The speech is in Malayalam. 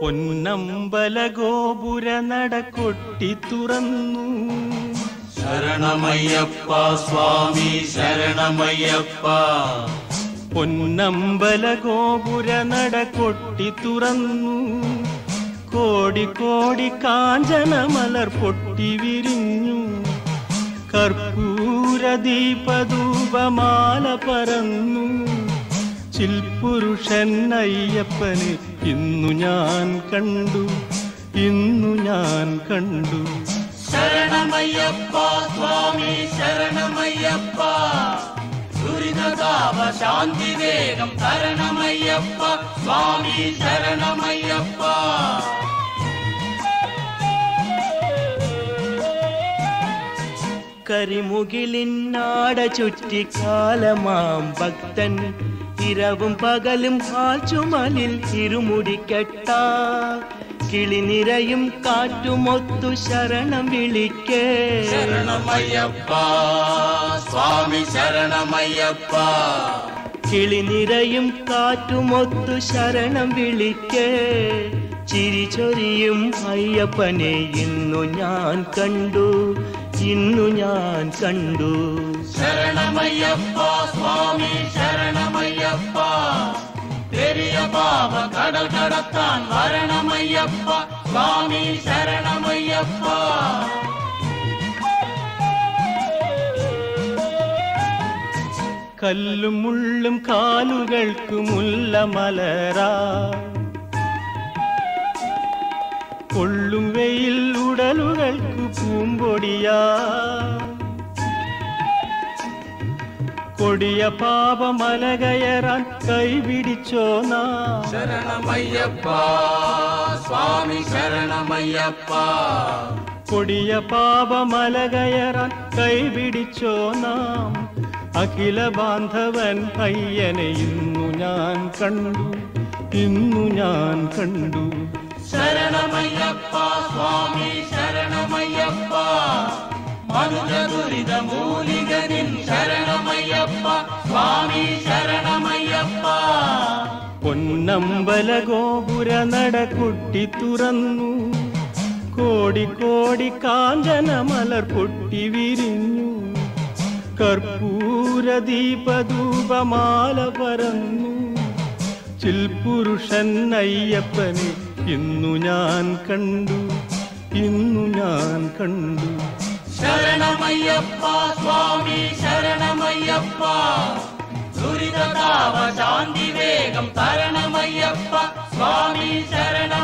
പൊന്നമ്പല ഗോപുര നട കൊട്ടി തുറന്നു ശരണമയ്യപ്പ സ്വാമി ശരണമയ്യപ്പ പൊന്നമ്പല ഗോപുര നട കൊട്ടി തുറന്നു കോടി കോടി കാഞ്ചന മലർ പൊട്ടി വിരിഞ്ഞു കർപ്പൂര ദീപധൂപമാല പറന്നു ചിൽപുരുഷൻ അയ്യപ്പനെ ഇന്നു ഞാൻ കണ്ടു ഇന്നു ഞാൻ കണ്ടു ശരണമയ്യപ്പ സ്വാമി ശരണമയ്യപ്പ ദുരിതതാപ ശാന്തി വേഗം തരണമയ്യപ്പ സ്വാമി ശരണമയ്യപ്പ കരിമുകിലിന്നാട ചുറ്റിക്കാലമാം ഭക്തൻ ഇരവും പകലും കാൽച്ചുമലിൽ ഇരുമുടി കെട്ടാ കിളിനിരയും കാറ്റുമൊത്തു ശരണം വിളിക്കേ ശരണമയ്യപ്പ സ്വാമി ശരണമയ്യപ്പ കിളിനിരയും കാറ്റുമൊത്തു ശരണം വിളിക്കേ ചിരിചൊരിയും അയ്യപ്പനെ ഇന്നു ഞാൻ കണ്ടു ഇന്നു ഞാൻ കണ്ടു ശരണമയ്യപ്പ സ്വാമി ശരണമയ്യപ്പ പെരിയ പാപ കടൽ കടത്താൻ വരണമയ്യപ്പ സ്വാമി ശരണമയ്യപ്പ കല്ലും മുള്ളും കാലുകൾക്ക് മുല്ല മലരാ കൊള്ളും വെയിൽ ഉടലുകൾക്ക് പൂമ്പൊടിയാ കൊടിയ പാപമല കയറാൻ കൈപിടിച്ചോ നാ ശരണമയ്യപ്പ സ്വാമി ശരണമയ്യപ്പ കൊടിയ പാപമല കയറാൻ കൈപിടിച്ചോ നാം അഖില ബാന്ധവൻ അയ്യനെ ഇന്നു ഞാൻ കണ്ടു ഇന്നു ഞാൻ കണ്ടു ശരണമയ്യപ്പ സ്വാമി ശരണമയ്യപ്പ മനുജ ദുരിത മൂലികനിൻ ശരണമയ്യപ്പ സ്വാമി ശരണമയ്യപ്പ പൊന്നമ്പല ഗോപുര നട കുട്ടി തുറന്നു കോടി കോടി കാഞ്ചന മലർ പൊട്ടി വിരിഞ്ഞു കർപ്പൂര ദീപധൂപമാല പറന്നു ചിൽപുരുഷൻ അയ്യപ്പനെ ഇന്നു ഞാൻ കണ്ടു ഇന്നു ഞാൻ കണ്ടു ശരണമയ്യപ്പ സ്വാമി ശരണമയ്യപ്പ ദുരിതതാപ ശാന്തി വേഗം തരണമയ്യപ്പ സ്വാമി ശരണ